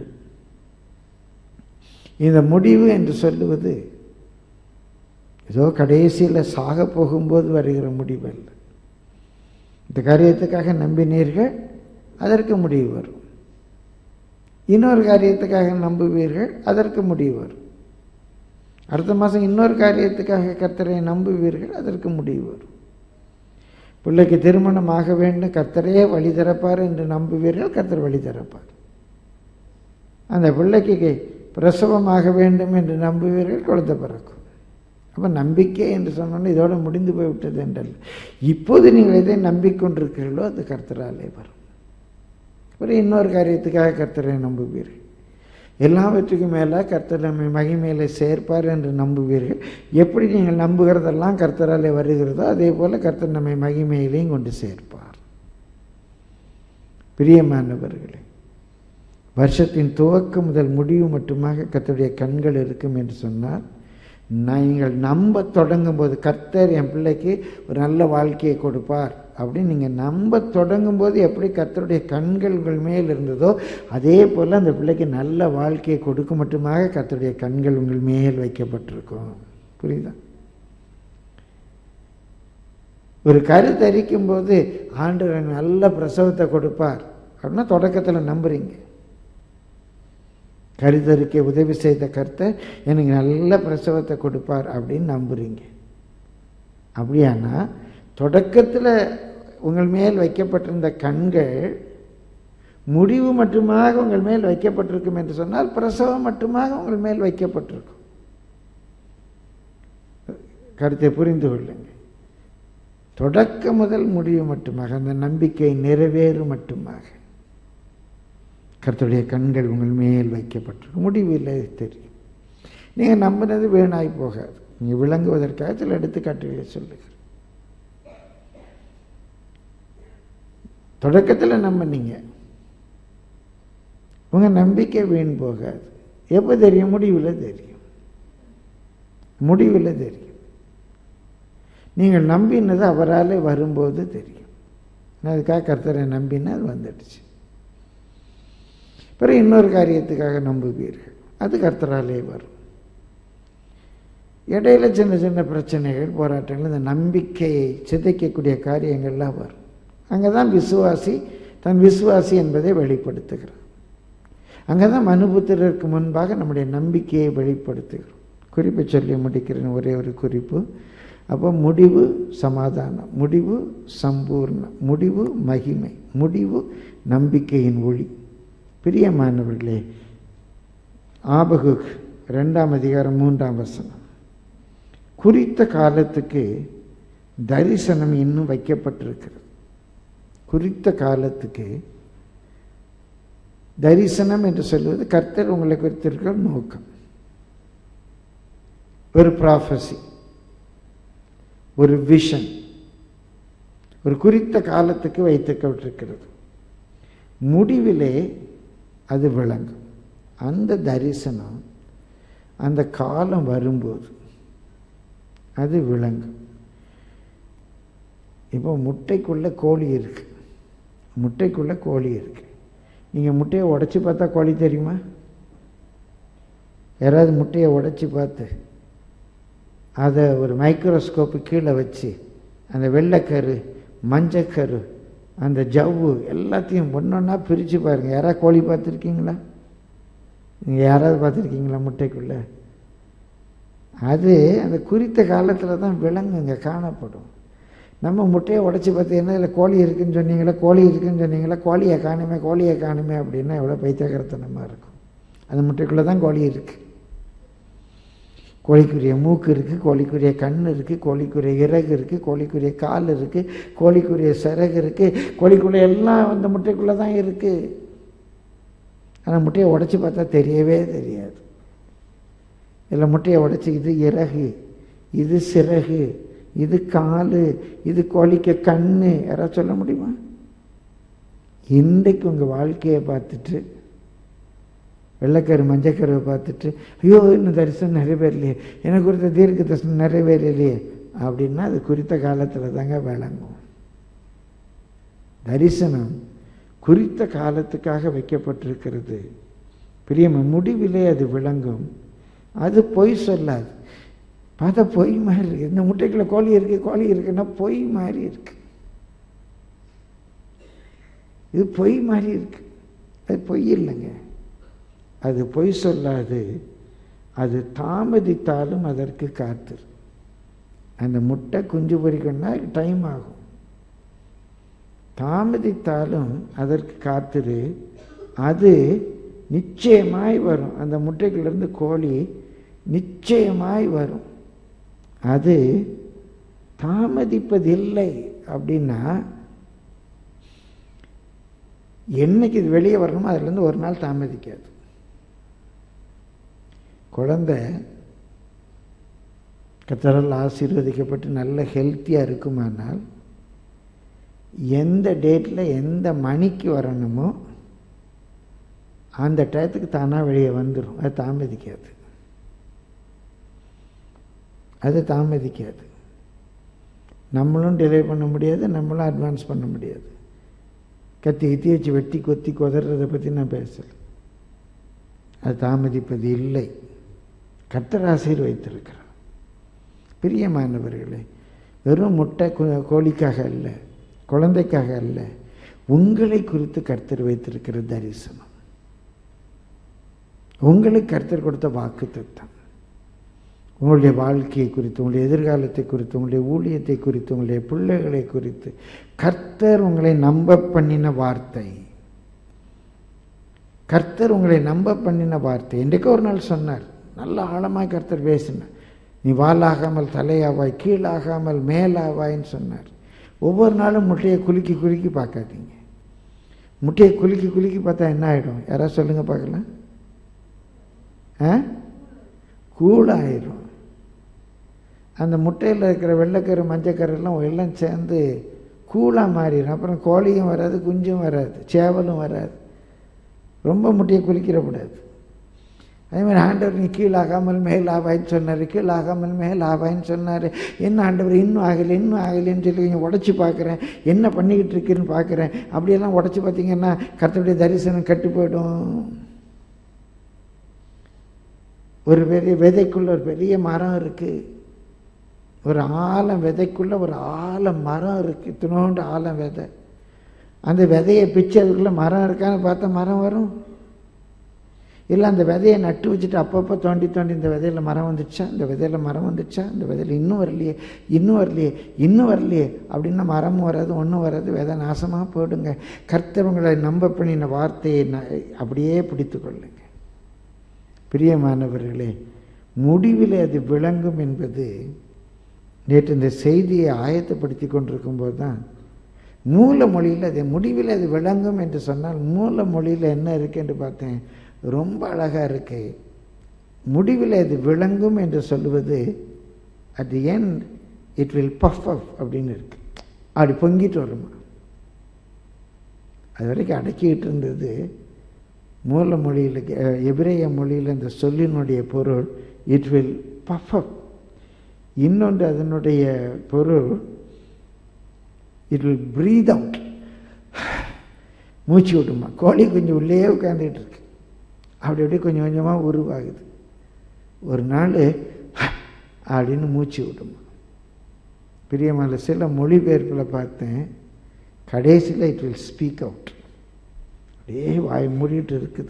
இந்த முடிவு என்று சொல்லுவது ஏதோ கடைசியில் சாக போகும்போது வருகிற முடிவு அல்ல இந்த காரியத்துக்காக நம்பினீர்கள் அதற்கு முடிவு வரும் இன்னொரு காரியத்துக்காக நம்புவீர்கள் அதற்கு முடிவு வரும் அடுத்த மாதம் இன்னொரு காரியத்துக்காக கர்த்தரை நம்புவீர்கள் அதற்கு முடிவு வரும் பிள்ளைக்கு திருமணம் ஆக வேண்டும் கர்த்தரையே வழி திறப்பார் என்று நம்புவீர்கள் கர்த்தர் வழி திறப்பார் அந்த பிள்ளைக்கு பிரசவமாக வேண்டும் என்று நம்புவீர்கள் குழந்தை பிறக்கும் அப்போ நம்பிக்கை என்று சொன்னோன்னே இதோட முடிந்து போய்விட்டது என்றல்ல இப்போது நீங்கள் எதை நம்பிக்கொண்டிருக்கிறீர்களோ அது கர்த்தராலே வரும் அப்புறம் இன்னொரு காரியத்துக்காக கர்த்தரை நம்புவீர்கள் எல்லாவற்றுக்கும் மேலே கர்த்தர் நம்மை மகிமையில சேர்ப்பார் என்று நம்புவீர்கள் எப்படி நீங்கள் நம்புகிறதெல்லாம் கர்த்தராலே வருகிறதோ அதே போல் கர்த்தர் நம்மை மகிமையிலையும் கொண்டு சேர்ப்பார் பிரியமானவர்களே வருஷத்தின் துவக்கம் முதல் முடிவு மட்டுமாக கர்த்தருடைய கண்கள் இருக்கும் என்று சொன்னால் நீங்கள் நம்ப தொடங்கும் போது கர்த்தர் என் பிள்ளைக்கு ஒரு நல்ல வாழ்க்கையை கொடுப்பார் அப்படின்னு நீங்கள் நம்ப தொடங்கும் போது எப்படி கர்த்தருடைய கண்கள் உங்கள் மேல் இருந்ததோ அதே போல் அந்த பிள்ளைக்கு நல்ல வாழ்க்கையை கொடுக்க மட்டுமாக கர்த்தருடைய கண்கள் உங்கள் மேல் வைக்கப்பட்டிருக்கும் புரியுதா ஒரு கருத்தரிக்கும் போது ஆண்டவர் நல்ல பிரசவத்தை கொடுப்பார் அப்படின்னா தொடக்கத்தில் நம்புறீங்க கருத்தரிக்க உதவி செய்த கர்த்தர் எனக்கு நல்ல பிரசவத்தை கொடுப்பார் அப்படின்னு நம்புறீங்க அப்படியானா தொடக்கத்தில் உங்கள் மேல் வைக்கப்பட்டிருந்த கண்கள் முடிவு மட்டுமாக உங்கள் மேல் வைக்கப்பட்டிருக்கும் என்று சொன்னால் பிரசவம் மட்டுமாக உங்கள் மேல் வைக்கப்பட்டிருக்கும் கருத்தை புரிந்து கொள்ளுங்க தொடக்க முதல் முடிவு மட்டுமாக அந்த நம்பிக்கை நிறைவேறும் மட்டுமாக கர்த்தருடைய கண்கள் உங்கள் மேல் வைக்கப்பட்டிருக்கும் முடிவில் தெரியும் நீங்கள் நம்பினது வீணாய் போகாது நீங்கள் விளங்குவதற்காக சில எடுத்துக்காட்டுகளை சொல்லுகிறேன் தொடக்கத்தில் நம்பினீங்க உங்கள் நம்பிக்கை வீண் போகாது எப்போ தெரியும் முடிவில் தெரியும் முடிவில் தெரியும் நீங்கள் நம்பினது அவரால் வரும்போது தெரியும் நான் அதுக்காக கர்த்தரை நம்பினா அது வந்துடுச்சு பிறகு இன்னொரு காரியத்துக்காக நம்புவீர்கள் அது கர்த்தராலே வரும் இடையில சின்ன சின்ன பிரச்சனைகள் போராட்டங்கள் இந்த நம்பிக்கையை சிதைக்கக்கூடிய காரியங்கள்லாம் வரும் அங்கே தான் விசுவாசி தன் விசுவாசி என்பதை வெளிப்படுத்துகிறான் அங்கே தான் மனுபுத்திரருக்கு முன்பாக நம்முடைய நம்பிக்கையை வெளிப்படுத்துகிறோம் குறிப்பை சொல்லி முடிக்கிறேன் ஒரே ஒரு குறிப்பு அப்போ முடிவு சமாதானம் முடிவு சம்பூர்ணம் முடிவு மகிமை முடிவு நம்பிக்கையின் ஒளி பிரியமானவர்களே ஆபகு ரெண்டாம் அதிகாரம் மூன்றாம் வசனம் குறித்த காலத்துக்கு தரிசனம் இன்னும் வைக்கப்பட்டிருக்கிறது குறித்த காலத்துக்கு தரிசனம் என்று சொல்வது கர்த்தர் உங்களை குறித்திருக்கிற நோக்கம் ஒரு ப்ராஃபஸி ஒரு விஷன் ஒரு குறித்த காலத்துக்கு வைத்துக்கப்பட்டிருக்கிறது முடிவிலே அது விளங்கும் அந்த தரிசனம் அந்த காலம் வரும்போது அது விளங்கும் இப்போ முட்டைக்குள்ளே கோழி இருக்கு முட்டைக்குள்ளே கோழி இருக்கு நீங்கள் முட்டையை உடச்சி பார்த்தா கோழி தெரியுமா யாராவது முட்டையை உடச்சி பார்த்து அதை ஒரு மைக்ரோஸ்கோப்பு கீழே வச்சு அந்த வெள்ளைக்கரு மஞ்சக்கரு அந்த ஜவ்வு எல்லாத்தையும் ஒன்றொன்னா பிரித்து பாருங்கள் யாராவது கோழி பார்த்துருக்கீங்களா நீங்கள் யாராவது பார்த்துருக்கீங்களா முட்டைக்குள்ளே அது அந்த குறித்த காலத்தில் தான் விலங்குங்க காணப்படும் நம்ம முட்டையை உடச்சி பார்த்தீங்கன்னா இல்லை கோழி இருக்குன்னு சொன்னீங்களா கோழி இருக்குன்னு சொன்னீங்களா கோழியை காணுமே கோழியை காணுமே அப்படின்னா எவ்வளோ பைத்தியகரத்தனமாக இருக்கும் அந்த முட்டைக்குள்ளே தான் கோழி இருக்குது கோழிக்குரிய மூக்கு இருக்குது கோழிக்குரிய கண் இருக்குது கோழிக்குரிய இறகு இருக்குது கோழிக்குரிய கால் இருக்குது கோழிக்குரிய சிறகு இருக்குது கோழிக்குள்ளே எல்லாம் அந்த முட்டைக்குள்ளே தான் இருக்குது ஆனால் முட்டையை உடச்சி பார்த்தா தெரியவே தெரியாது இல்லை முட்டையை உடச்சி இது இறகு இது சிறகு இது கால் இது கோழிக்கு கண் யாராவது சொல்ல முடியுமா இன்றைக்கு உங்கள் வாழ்க்கையை பார்த்துட்டு வெள்ளைக்கரு மஞ்சக்கருவை பார்த்துட்டு ஐயோ இன்னும் தரிசனம் நிறைவேறலையே எனக்கு குறித்த தீர்க்க தரிசனம் நிறைவேறலையே அப்படின்னா அது குறித்த காலத்தில் தாங்க விளங்கும் தரிசனம் குறித்த காலத்துக்காக வைக்கப்பட்டிருக்கிறது பிரியம முடிவிலே அது விளங்கும் அது பொய் சொல்லாது பார்த்தா பொய் மாதிரி இருக்கு இந்த முட்டைக்குள்ள கோழி இருக்கு கோழி இருக்குன்னா பொய் மாதிரி இருக்கு இது பொய் மாதிரி இருக்கு அது பொய் இல்லைங்க அது பொய் சொல்லாது அது தாமதித்தாலும் அதற்கு காத்திரு அந்த முட்டை குஞ்சு பொறிக்கணும்னா டைம் ஆகும் தாமதித்தாலும் அதற்கு காத்திரு அது நிச்சயமாய் வரும் அந்த முட்டைக்குள்ளேருந்து கோழி நிச்சயமாய் வரும் அது தாமதிப்பதில்லை அப்படின்னா என்னைக்கு இது வெளியே வரணுமோ அதுலேருந்து ஒரு நாள் தாமதிக்காது குழந்தை கத்தரால் ஆசீர்வதிக்கப்பட்டு நல்ல ஹெல்த்தியாக இருக்குமானால் எந்த டேட்டில் எந்த மணிக்கு வரணுமோ அந்த டயத்துக்கு தானாக வெளியே வந்துடும் அது தாமதிக்காது அது தாமதிக்காது நம்மளும் டிலே பண்ண முடியாது நம்மளும் அட்வான்ஸ் பண்ண முடியாது கத்தி கத்தி வச்சு வெட்டி கொத்தி கொதறதை பற்றி நான் பேசலை அது தாமதிப்பது இல்லை கர்த்தர் ஆசீர்வைத்திருக்கிறார் பிரியமானவர்களே வெறும் முட்டை கு- கோழிக்காக அல்ல குழந்தைக்காக அல்ல உங்களை குறித்து கர்த்தர் வைத்திருக்கிற தரிசனம் உங்களுக்கு கர்த்தர் கொடுத்த வாக்கு திட்டம் உங்களுடைய வாழ்க்கையை குறித்து உங்களுடைய எதிர்காலத்தை குறித்து உங்களுடைய ஊழியத்தை குறித்து உங்களுடைய பிள்ளைகளை குறித்து கர்த்தர் உங்களை நம்ப பண்ணின வார்த்தை கர்த்தர் உங்களை நம்ப பண்ணின வார்த்தை என்றைக்கோ ஒரு நாள் சொன்னார் நல்ல ஆழமாக கர்த்தர் பேசினார் நீ வாலாகாமல் தலையாவாய் கீழாகாமல் மேலாவாய்ன்னு சொன்னார் ஒவ்வொரு நாளும் முட்டையை குலுக்கி குலுக்கி பார்க்காதீங்க முட்டையை குலுக்கி குலுக்கி பார்த்தா என்ன ஆகிடும் யாராவது சொல்லுங்க பார்க்கலாம் ஆ கூழாயிரும் அந்த முட்டையில் இருக்கிற வெள்ளைக்கரு மஞ்சக்கருலாம் எல்லாம் சேர்ந்து கூழாக மாறிடும் அப்புறம் கோழியும் வராது குஞ்சும் வராது சேவலும் வராது ரொம்ப முட்டையை குளிக்கிறக்கூடாது அதே மாதிரி ஆண்டவர் நீ கீழாகாமல் மேல் ஆவாயின்னு சொன்னார் கீழாகாமல் மேல் ஆவாயின்னு சொன்னார் என்ன ஆண்டவர் இன்னும் ஆகலை இன்னும் ஆகலைன்னு சொல்லி கொஞ்சம் உடச்சி பார்க்குறேன் என்ன பண்ணிக்கிட்டு இருக்குன்னு பார்க்குறேன் அப்படியெல்லாம் உடச்சி பார்த்தீங்கன்னா கர்த்தருடைய தரிசனம் கெட்டு போயிடும் ஒரு பெரிய விதைக்குள்ள ஒரு பெரிய மரம் இருக்குது ஒரு ஆலம் விதைக்குள்ள ஒரு ஆலம் மரம் இருக்குது இத்தினோண்டு ஆலம் விதை அந்த விதையை பிச்சு அதுக்குள்ளே மரம் இருக்கான்னு பார்த்தா மரம் வரும் இல்லை அந்த விதையை நட்டு வச்சுட்டு அப்பப்போ தோண்டி தோண்டி இந்த விதையில மரம் வந்துச்சா இந்த விதையில மரம் வந்துச்சா இந்த விதையில இன்னும் வரலையே இன்னும் வரலையே இன்னும் வரலையே அப்படின்னா மரமும் வராது ஒன்றும் வராது விதை நாசமாக போயிடுங்க கர்த்தவங்களை நம்ப பண்ணின வார்த்தையை ந- அப்படியே பிடித்து கொள்ளுங்க பிரியமானவர்களே முடிவில் அது விளங்கும் என்பது நேற்று இந்த செய்தியை ஆயத்தப்படுத்தி கொண்டிருக்கும்போது தான் மூல மொழியில் அது முடிவில் அது விளங்கும் என்று சொன்னால் மூல மொழியில் என்ன இருக்கு என்று பார்த்தேன் ரொம்ப அழகாக இருக்கு முடிவில் அது விளங்கும் என்று சொல்லுவது at the end it will puff up அப்படின்னு இருக்கு அப்படி பொங்கிட்டு வருமா அது வரைக்கும் அடக்கிட்டு இருந்தது மூல மொழியில் அஹ், எபிரேய மொழியில் இந்த சொல்லினுடைய பொருள் இட் வில் பஃப் அப் இன்னொன்று அதனுடைய பொருள் இட் வில் ப்ரீத் அவுட் மூச்சு விட்டுமா கோழி கொஞ்சம் உள்ளே உட்காந்துட்டு இருக்கு அப்படி அப்படியே கொஞ்சம் கொஞ்சமாக உருவாகுது ஒரு நாள் அப்படின்னு மூச்சு விடுமா பிரியமான சில மொழிபெயர்ப்பில் பார்த்தேன் கடைசியில் இட் வில் ஸ்பீக் அவுட் அப்படியே வாய் மூடிட்டு இருக்குது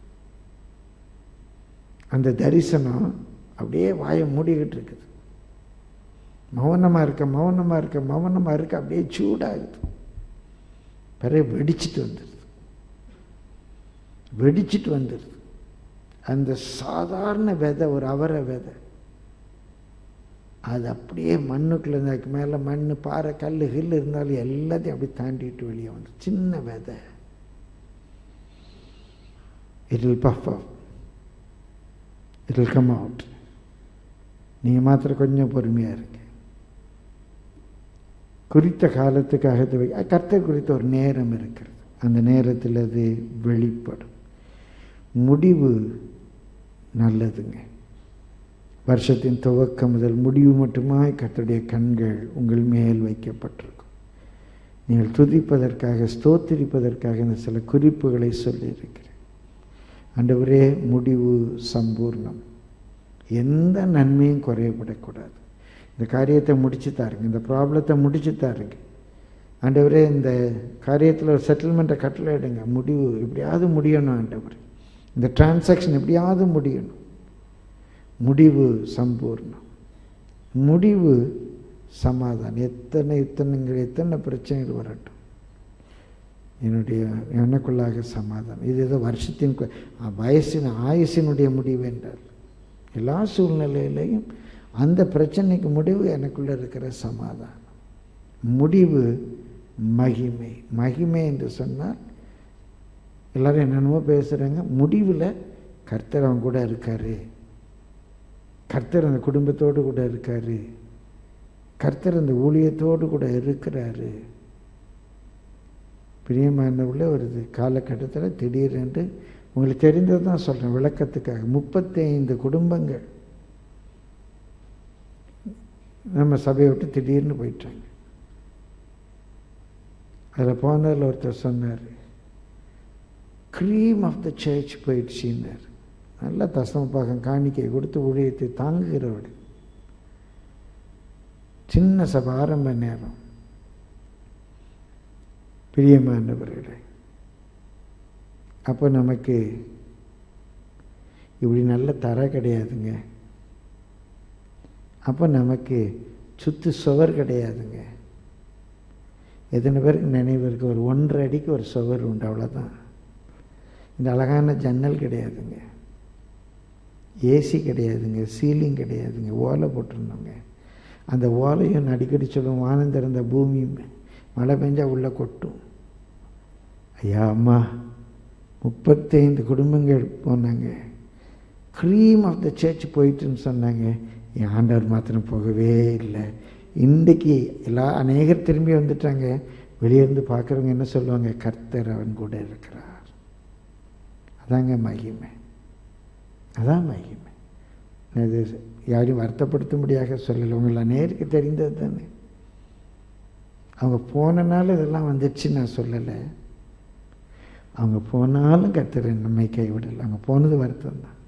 அந்த தரிசனம் அப்படியே வாயை மூடிக்கிட்டு இருக்குது மௌனமாக இருக்க மௌனமாக இருக்க மௌனமாக இருக்க அப்படியே சூடாகுது பிறகு வெடிச்சிட்டு வந்துடுது வெடிச்சிட்டு வந்துடுது அந்த சாதாரண விதை ஒரு அவரை விதை அது அப்படியே மண்ணுக்குள்ள அதுக்கு மேலே மண் பாறை கல் கில் இருந்தாலும் எல்லாத்தையும் அப்படி தாண்டிட்டு வெளியே வந்து சின்ன விதை it will puff up it will come out நீங்கள் மாத்திரம் கொஞ்சம் பொறுமையாக இருங்க குறித்த காலத்துக்காக இது வை- கர்த்தர் குறித்த ஒரு நேரம் இருக்கிறது அந்த நேரத்தில் அது வெளிப்படும் முடிவு நல்லதுங்க வருஷத்தின் துவக்கம் முதல் முடிவு மட்டுமாய் கர்த்தருடைய கண்கள் உங்கள் மேல் வைக்கப்பட்டிருக்கும் நீங்கள் துதிப்பதற்காக ஸ்தோத்திரிப்பதற்காக இந்த சில குறிப்புகளை சொல்லியிருக்கிறேன் ஆண்டவரே முடிவு சம்பூர்ணம் எந்த நன்மையும் குறையப்படக்கூடாது இந்த காரியத்தை முடிச்சு தாருங்க இந்த ப்ராப்ளத்தை முடிச்சு தாருங்க ஆண்டவரே இந்த காரியத்தில் ஒரு செட்டில்மெண்ட்டை கட்டளை எடுங்க முடிவு எப்படியாவது முடியணும் ஆண்டவர் இந்த டிரான்சாக்ஷன் எப்படியாவது முடியணும் முடிவு சம்பூர்ணம் முடிவு சமாதானம் எத்தனை எத்தனைங்கள் எத்தனை பிரச்சனைகள் வரட்டும் என்னுடைய எனக்குள்ளாக சமாதானம் இது ஏதோ வருஷத்தின் கு- வயசின் ஆயுசினுடைய முடிவு என்றார் எல்லா சூழ்நிலையிலையும் அந்த பிரச்சனைக்கு முடிவு எனக்குள்ள இருக்கிற சமாதானம் முடிவு மகிமை மகிமை என்று சொன்னால் எல்லாரும் என்னென்னமோ பேசுகிறாங்க முடிவில் கர்த்தர் அவன் கூட இருக்காரு கர்த்தர் அந்த குடும்பத்தோடு கூட இருக்காரு கர்த்தர் அந்த ஊழியத்தோடு கூட இருக்கிறாரு பிரியமானவுள்ள ஒரு காலகட்டத்தில் திடீரென்று உங்களுக்கு தெரிந்தது தான் சொல்கிறேன் விளக்கத்துக்காக முப்பத்தைந்து குடும்பங்கள் நம்ம சபையை விட்டு திடீர்னு போயிட்டாங்க அதில் போனதில் ஒருத்தர் சொன்னார் க்ரீம் ஆஃப் த சர்ச் போயிடுச்சுன்னார் நல்லா தசமப்பாகம் காணிக்கை கொடுத்து ஊழியத்தை தாங்குகிறவள் சின்ன சபை ஆரம்ப நேரம் பிரியமானவர்களே அப்போ நமக்கு இப்படி நல்ல தர கிடையாதுங்க அப்போ நமக்கு சுத்து சுவர் கிடையாதுங்க எத்தனை பேருக்கு நினைவு இருக்கு ஒரு ஒன்றரை அடிக்கு ஒரு சுவர் உண்டு அவ்வளோதான் இந்த அழகான ஜன்னல் கிடையாதுங்க ஏசி கிடையாதுங்க சீலிங் கிடையாதுங்க ஓலை போட்டிருந்தோங்க அந்த ஓலையும் அடிக்கடி சொல்லுவோம் வானம் திறந்த பூமியும் மழை பெஞ்சா உள்ளே கொட்டும் ஐயா அம்மா முப்பத்தைந்து குடும்பங்கள் போனாங்க க்ரீம் ஆஃப் த சர்ச் போயிட்டுன்னு சொன்னாங்க என் ஆண்டவர் மாத்திரம் போகவே இல்லை இன்றைக்கு எல்லா அநேகர் திரும்பி வந்துட்டாங்க வெளியே இருந்து பார்க்குறவங்க என்ன சொல்லுவாங்க கர்த்தர் அவன் கூட இருக்கிறார் அதாங்க மகிமை அதான் மகிமை நான் இது யாரையும் வருத்தப்படுத்தும்படியாக சொல்லலை உங்களை நேருக்கு தெரிந்தது தானே அவங்க போனனால இதெல்லாம் வந்துடுச்சு நான் சொல்லலை அவங்க போனாலும் கர்த்தர் நம்மை கைவிடலை அவங்க போனது வருத்தம் தான்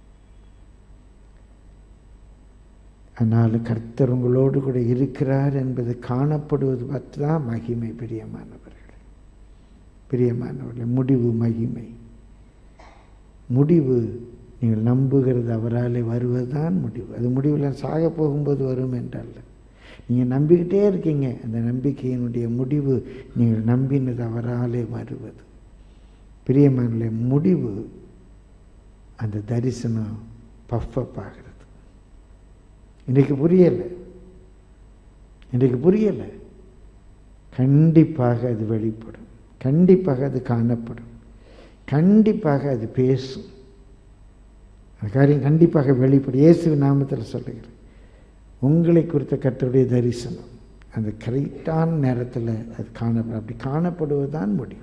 ஆனாலும் கர்த்தர் உங்களோடு கூட இருக்கிறார் என்பது காணப்படுவது பார்த்து தான் மகிமை பிரியமானவர்களே பிரியமானவர்களே முடிவு மகிமை முடிவு நீங்கள் நம்புகிறது அவராலே வருவதுதான் முடிவு அது முடிவில் சாக போகும்போது வரும் என்றல்ல நீங்கள் நம்பிக்கிட்டே இருக்கீங்க அந்த நம்பிக்கையினுடைய முடிவு நீங்கள் நம்பினது அவராலே வருவது பிரியமானே முடிவு அந்த தரிசனம் பஃப் ஆகிறது இன்றைக்கு புரியலை இன்றைக்கு புரியலை கண்டிப்பாக அது வெளிப்படும் கண்டிப்பாக அது காணப்படும் கண்டிப்பாக அது பேசும் அந்த காரியம் கண்டிப்பாக வெளிப்படும் இயேசு நாமத்தில் சொல்லுகிறேன் உங்களை குறித்த கர்த்தருடைய தரிசனம் அந்த கரெக்டான நேரத்தில் அது காணப்படும் அப்படி காணப்படுவதுதான் முடிவு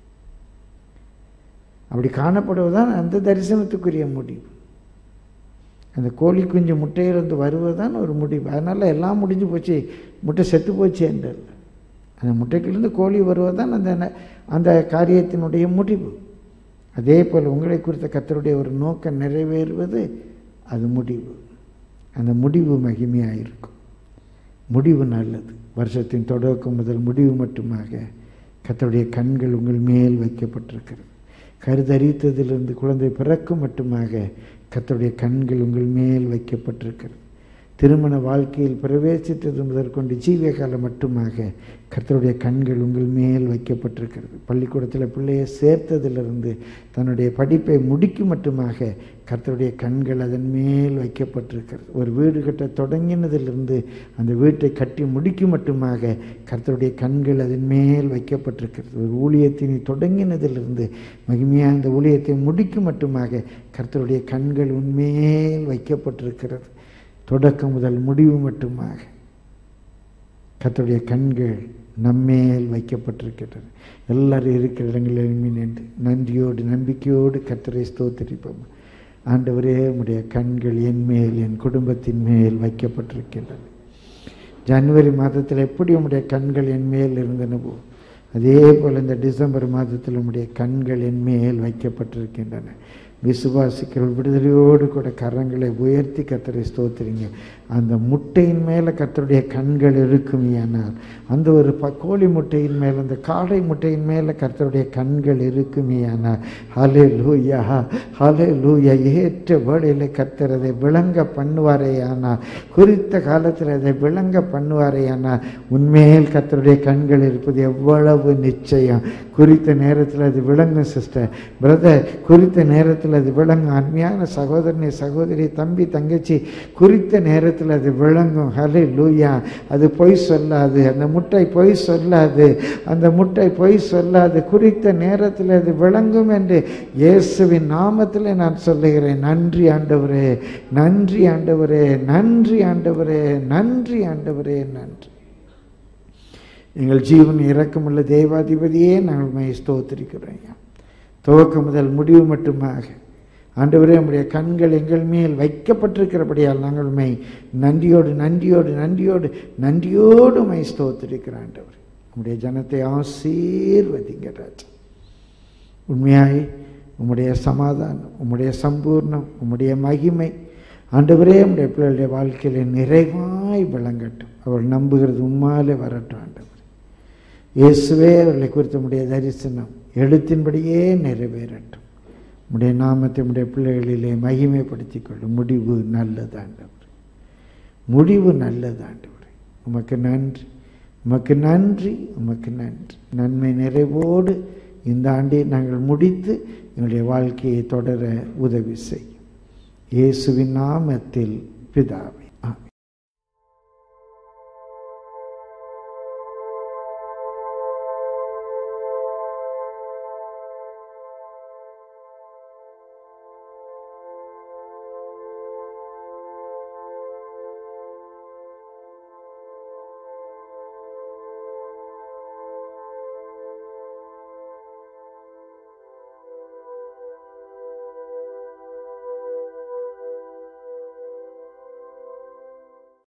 அப்படி காணப்படுவதுதான் அந்த தரிசனத்துக்குரிய முடிவு அந்த கோழி குஞ்சு முட்டையிலிருந்து வருவதுதான் ஒரு முடிவு அதனால் எல்லாம் முடிஞ்சு போச்சு முட்டை செத்து போச்சு என்றார் அந்த முட்டைக்கிலிருந்து கோழி வருவதுதான் அந்த ந- அந்த காரியத்தினுடைய முடிவு அதே போல் உங்களை குறித்த கர்த்தருடைய ஒரு நோக்கம் நிறைவேறுவது அது முடிவு அந்த முடிவு மகிமையாக இருக்கும் முடிவு நல்லது வருஷத்தின் தொடக்கம் முதல் முடிவு மட்டுமாக கர்த்தருடைய கண்கள் உங்கள் மேல் வைக்கப்பட்டிருக்கிறது கருதரித்ததிலிருந்து குழந்தை பிறக்கும் மட்டுமாக கர்த்தருடைய கண்கள் உங்கள் மேல் வைக்கப்பட்டிருக்கிறது திருமண வாழ்க்கையில் பிரவேசித்தது முதற்கொண்டு ஜீவிய காலம் மட்டுமாக கர்த்தருடைய கண்கள் உங்கள் மேல் வைக்கப்பட்டிருக்கிறது பள்ளிக்கூடத்தில் பிள்ளையை சேர்த்ததிலிருந்து தன்னுடைய படிப்பை முடிக்கும் மட்டுமாக கர்த்தருடைய கண்கள் அதன் மேல் வைக்கப்பட்டிருக்கிறது ஒரு வீடு கட்ட தொடங்கினதிலிருந்து அந்த வீட்டை கட்டி முடிக்கும் மட்டுமாக கர்த்தருடைய கண்கள் அதன் மேல் வைக்கப்பட்டிருக்கிறது ஒரு ஊழியத்தினை தொடங்கினதிலிருந்து மகிமையாக அந்த ஊழியத்தை முடிக்கும் மட்டுமாக கர்த்தருடைய கண்கள் உன்மேல் வைக்கப்பட்டிருக்கிறது தொடக்கம் முதல் முடிவு மட்டுமாக கர்த்தருடைய கண்கள் நம்மேல் வைக்கப்பட்டிருக்கின்றன எல்லாரும் இருக்கிற இடங்களில் நின்று நன்றியோடு நம்பிக்கையோடு கர்த்தரை ஸ்தோத்திரிப்போம் ஆண்டவரே உம்முடைய கண்கள் என் மேல் என் குடும்பத்தின் மேல் வைக்கப்பட்டிருக்கின்றன ஜனவரி மாதத்தில் எப்படி உம்முடைய கண்கள் என் மேல் இருந்தனவோ அதே போல் இந்த டிசம்பர் மாதத்தில் உம்முடைய கண்கள் என் மேல் வைக்கப்பட்டிருக்கின்றன விசுவாசிக்கிற விடுதலையோடு கூட கரங்களை உயர்த்தி கத்தரை ஸ்தோத்திரிங்க அந்த முட்டையின் மேலே கத்தருடைய கண்கள் இருக்குமேயானால் அந்த ஒரு ப கோழி முட்டையின் மேலே அந்த காடை முட்டையின் மேலே கர்த்தருடைய கண்கள் இருக்குமேயானால் ஹலே லூயா ஹலே லூயா ஏற்ற வேளையில் கர்த்தர் அதை விளங்க பண்ணுவாரே ஆனால் குறித்த காலத்தில் அதை விளங்க பண்ணுவாரே ஆனால் உண்மையில் கர்த்தருடைய கண்கள் இருப்பது எவ்வளவு நிச்சயம் குறித்த நேரத்தில் அது விளங்கும் சிஸ்டர் பிரதர் குறித்த நேரத்தில் அது விளங்கும் அருமையான சகோதரனை சகோதரி தம்பி தங்கச்சி குறித்த நேரத்தில் அது விளங்கும் ஹலே லூயா அது பொய் சொல்லாது அந்த முட்டை பொய் சொல்லாது அந்த முட்டை பொய் சொல்லாது குறித்த நேரத்தில் அது விளங்கும் என்று இயேசுவின் நாமத்தில் நான் சொல்லுகிறேன் நன்றி ஆண்டவரே நன்றி ஆண்டவரே நன்றி ஆண்டவரே நன்றி ஆண்டவரே நன்றி எங்கள் ஜீவன் இறக்கமுள்ள தேவாதிபதியே நாங்கள் மை ஸ்தோத்திரிக்கிறோம் துவக்கம் முதல் முடிவு மட்டுமாக ஆண்டவரே நம்முடைய கண்கள் எங்கள் மேல் வைக்கப்பட்டிருக்கிறபடியால் நாங்கள் மை நன்றியோடு நன்றியோடு நன்றியோடு நன்றியோடு மை ஸ்தோத்திரிக்கிறோம் ஆண்டவர் நம்முடைய ஜனத்தை ஆசீர்வதிங்க ராஜா உண்மையாய் உம்முடைய சமாதானம் உம்முடைய சம்பூர்ணம் உம்முடைய மகிமை ஆண்டவரே நம்முடைய பிள்ளைகளுடைய வாழ்க்கையில் நிறைவாய் விளங்கட்டும் அவள் நம்புகிறது உம்மாலே வரட்டும் ஆண்டவர் இயேசுவே அவர்களை குறித்த உடைய தரிசனம் எழுத்தின்படியே நிறைவேறட்டும் உடைய நாமத்தை உடைய பிள்ளைகளிலே மகிமைப்படுத்திக் கொள்ளும் முடிவு நல்லது ஆண்டவர் முடிவு நல்லது ஆண்டவர் உமக்கு நன்றி உமக்கு நன்றி உமக்கு நன்றி நன்மை நிறைவோடு இந்த ஆண்டை நாங்கள் முடித்து எங்களுடைய வாழ்க்கையை தொடர உதவி செய்யும் இயேசுவின் நாமத்தில் பிதாவே